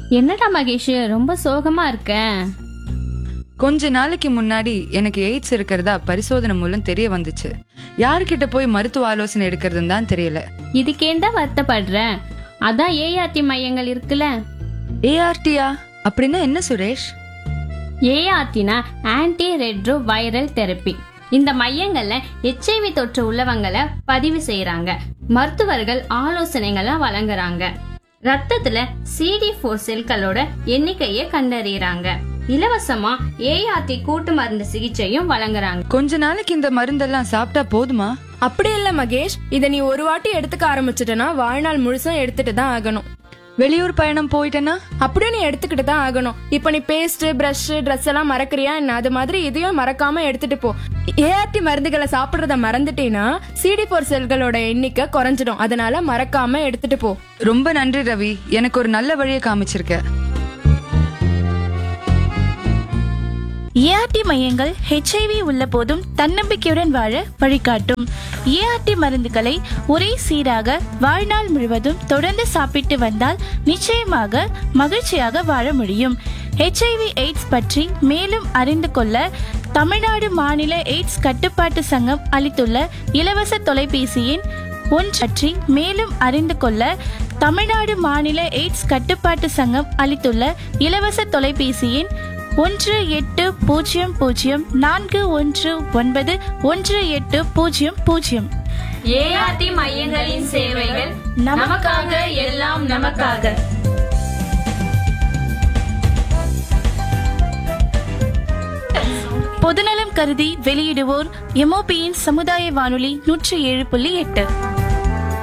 என்னடா மகேஷ் ரொம்ப சோகமா இருக்க கொஞ்ச நாளைக்கு முன்னாடி எனக்கு எய்ட்ஸ் இருக்கிறதா பரிசோதனை மூலம் தெரிய வந்துச்சு யார்கிட்ட போய் மருத்துவ ஆலோசனை எடுக்கிறதுன்னு தான் தெரியல இதுக்கேண்டா வருத்தப்படுற அதான் ஏஆர்டி மையங்கள் இருக்குல்ல ஏஆர்டியா அப்படின்னா என்ன சுரேஷ் ஏஆர்டினா ஆன்டி ரெட்ரோ வைரல் தெரப்பி இந்த மையங்கள்ல எச்ஐவி தொற்று உள்ளவங்களை பதிவு செய்யறாங்க மருத்துவர்கள் ஆலோசனைகளை வழங்குறாங்க ரத்தத்துல சிடி ஃபோர் செல்களோட எண்ணிக்கையை கண்டறியறாங்க இலவசமா ஏஆர்டி கூட்டு மருந்து சிகிச்சையும் வழங்குறாங்க கொஞ்ச நாளைக்கு இந்த மருந்தெல்லாம் சாப்பிட்டா போதுமா அப்படி இல்ல மகேஷ் இத நீ ஒரு வாட்டி எடுத்துக்க ஆரம்பிச்சிட்டனா வாழ்நாள் முழுசும் எடுத்துட்டு தான் ஆகணும் வெளியூர் பயணம் போயிட்டேன்னா அப்படியே நீ எடுத்துக்கிட்டு தான் ஆகணும் இப்ப நீ பேஸ்ட் பிரஷ் ட்ரெஸ் எல்லாம் மறக்கறியா என்ன அது மாதிரி இதையும் மறக்காம எடுத்துட்டு போ ஏஆர்டி மருந்துகளை சாப்பிடுறத மறந்துட்டேன்னா சிடி போர் செல்களோட எண்ணிக்கை குறைஞ்சிடும் அதனால மறக்காம எடுத்துட்டு போ ரொம்ப நன்றி ரவி எனக்கு ஒரு நல்ல வழியை காமிச்சிருக்க ஏஆர்டி மையங்கள் ஹெச்ஐவி உள்ள போதும் தன்னம்பிக்கையுடன் வாழ வழிகாட்டும் ஏஆர்டி மருந்துகளை ஒரே சீராக வாழ்நாள் முழுவதும் தொடர்ந்து சாப்பிட்டு வந்தால் நிச்சயமாக மகிழ்ச்சியாக வாழ முடியும் ஹெச்ஐவி எய்ட்ஸ் பற்றி மேலும் அறிந்து கொள்ள தமிழ்நாடு மாநில எய்ட்ஸ் கட்டுப்பாட்டு சங்கம் அளித்துள்ள இலவச தொலைபேசி எண் ஒன்று பற்றி மேலும் அறிந்து கொள்ள தமிழ்நாடு மாநில எய்ட்ஸ் கட்டுப்பாட்டு சங்கம் அளித்துள்ள இலவச தொலைபேசி எண் ஒன்று எட்டு பூஜ்ஜியம் பூஜ்ஜியம் நான்கு ஒன்று ஒன்பது ஒன்று எட்டு பூஜ்ஜியம் பூஜ்ஜியம் ஏஆர்டி மையங்களின் சேவைகள் நமக்காக எல்லாம் நமக்காக பொதுநலம் கருதி வெளியிடுவோர் எம்ஓபியின் சமுதாய வானொலி நூற்றி ஏழு புள்ளி எட்டு